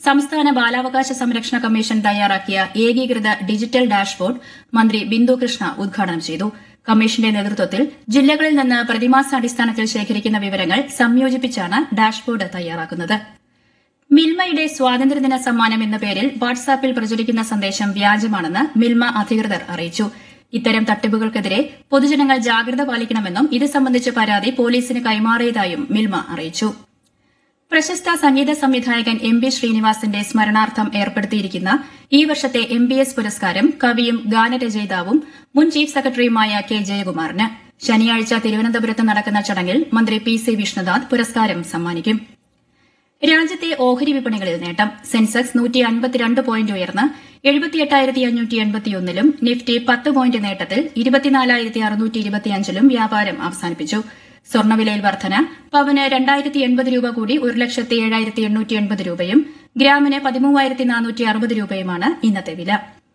സംസ്ഥാന ബാലാവകാശ സംരക്ഷണ കമ്മീഷൻ തയ്യാറാക്കിയ ഏകീകൃത ഡിജിറ്റൽ ഡാഷ്ബോർഡ് മന്ത്രി ബിന്ദു കൃഷ്ണ ഉദ്ഘാടനം ചെയ്തു കമ്മീഷന്റെ നേതൃത്വത്തിൽ ജില്ലകളിൽ നിന്ന് പ്രതിമാസാടിസ്ഥാനത്തിൽ ശേഖരിക്കുന്ന വിവരങ്ങൾ സംയോജിപ്പിച്ചാണ് ഡാഷ്ബോർഡ് തയ്യാറാക്കുന്നത് മിൽമയുടെ സ്വാതന്ത്ര്യദിന സമ്മാനം എന്ന പേരിൽ വാട്സാപ്പിൽ പ്രചരിക്കുന്ന സന്ദേശം വ്യാജമാണെന്ന് മിൽമ അധികൃതർ അറിയിച്ചു ഇത്തരം തട്ടിപ്പുകൾക്കെതിരെ പൊതുജനങ്ങൾ ജാഗ്രത പാലിക്കണമെന്നും ഇത് സംബന്ധിച്ച പരാതി പോലീസിന് കൈമാറിയതായും മിൽമ അറിയിച്ചു പ്രശസ്ത സംഗീത സംവിധായകൻ എം ബി ശ്രീനിവാസന്റെ സ്മരണാർത്ഥം ഏർപ്പെടുത്തിയിരിക്കുന്ന ഈ വർഷത്തെ എം ബി എസ് പുരസ്കാരം കവിയും ഗാനരചയിതാവും മുൻ ചീഫ് സെക്രട്ടറിയുമായ കെ ജയകുമാറിന് ശനിയാഴ്ച തിരുവനന്തപുരത്ത് നടക്കുന്ന ചടങ്ങിൽ മന്ത്രി പി സി വിഷ്ണുനാഥ് പുരസ്കാരം സമ്മാനിക്കും രാജ്യത്തെ ഓഹരി വിപണികളിൽ നേട്ടം സെൻസെക്സ് നൂറ്റി അൻപത്തിരണ്ട് പോയിന്റ് ഉയർന്ന് എഴുപത്തിയെട്ടായിരത്തി അഞ്ഞൂറ്റി എൺപത്തിയൊന്നിലും നിഫ്റ്റി പത്ത് പോയിന്റ് നേട്ടത്തിൽ ഇരുപത്തിനാലായിരത്തി അറുന്നൂറ്റി ഇരുപത്തിയഞ്ചിലും വ്യാപാരം അവസാനിപ്പിച്ചു സ്വർണ്ണവിലയിൽ വർധന പവന് രണ്ടായിരത്തി എൺപത് രൂപ കൂടി ഒരു ലക്ഷത്തി ഏഴായിരത്തി എണ്ണൂറ്റി എൺപത് രൂപയും ഗ്രാമിന് പതിമൂവായിരത്തി നാനൂറ്റി അറുപത് രൂപയുമാണ് ഇന്നത്തെ വില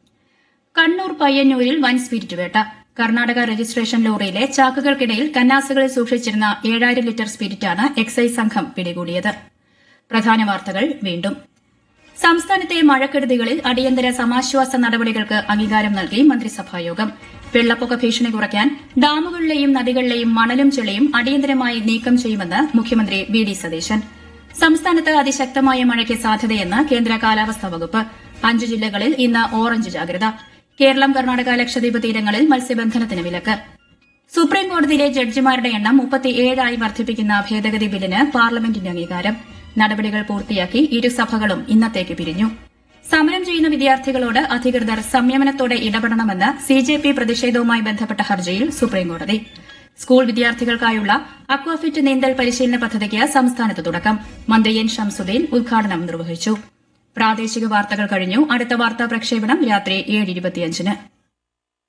കണ്ണൂർ പയ്യന്നൂരിൽ വൻ സ്പിരിറ്റ് വേട്ട കർണാടക രജിസ്ട്രേഷൻ ലോറിയിലെ ചാക്കുകൾക്കിടയിൽ കന്നാസുകളിൽ സൂക്ഷിച്ചിരുന്ന ഏഴായിരം ലിറ്റർ സ്പിരിറ്റാണ് എക്സൈസ് സംഘം പിടികൂടിയത് പ്രധാന വാർത്തകൾ വീണ്ടും സംസ്ഥാനത്തെ മഴക്കെടുതികളിൽ അടിയന്തര സമാശ്വാസ നടപടികൾക്ക് അംഗീകാരം നൽകി മന്ത്രിസഭായോഗം വെള്ളപ്പൊക്ക ഭീഷണി കുറയ്ക്കാൻ ഡാമുകളിലെയും നദികളിലെയും മണലും ചെളിയും അടിയന്തരമായി നീക്കം ചെയ്യുമെന്ന് മുഖ്യമന്ത്രി വി ഡി സതീശൻ സംസ്ഥാനത്ത് അതിശക്തമായ മഴയ്ക്ക് സാധ്യതയെന്ന് കേന്ദ്ര കാലാവസ്ഥാ വകുപ്പ് അഞ്ച് ജില്ലകളിൽ ഇന്ന് ഓറഞ്ച് ജാഗ്രത കേരളം കർണാടക ലക്ഷദ്വീപ് തീരങ്ങളിൽ മത്സ്യബന്ധനത്തിന് വിലക്ക് സുപ്രീംകോടതിയിലെ ജഡ്ജിമാരുടെ എണ്ണം മുപ്പത്തിയേഴായി വർദ്ധിപ്പിക്കുന്ന ഭേദഗതി ബില്ലിന് പാർലമെന്റിന്റെ അംഗീകാരം നടപടികൾ പൂർത്തിയാക്കി ഇരുസഭകളും ഇന്നത്തേക്ക് പിരിഞ്ഞു സമരം ചെയ്യുന്ന വിദ്യാർത്ഥികളോട് അധികൃതർ സംയമനത്തോടെ ഇടപെടണമെന്ന് സിജെപി പ്രതിഷേധവുമായി ബന്ധപ്പെട്ട ഹർജിയിൽ സുപ്രീംകോടതി സ്കൂൾ വിദ്യാർത്ഥികൾക്കായുള്ള അക്വാഫിറ്റ് നീന്തൽ പരിശീലന പദ്ധതിക്ക് സംസ്ഥാനത്ത് തുടക്കം മന്ത്രി എൻ ഷംസുദ്ദീൻ ഉദ്ഘാടനം നിർവഹിച്ചു പ്രാദേശിക വാർത്തകൾ കഴിഞ്ഞു അടുത്ത വാർത്താ പ്രക്ഷേപണം രാത്രി ഏഴ് ഇരുപത്തിയഞ്ചിന്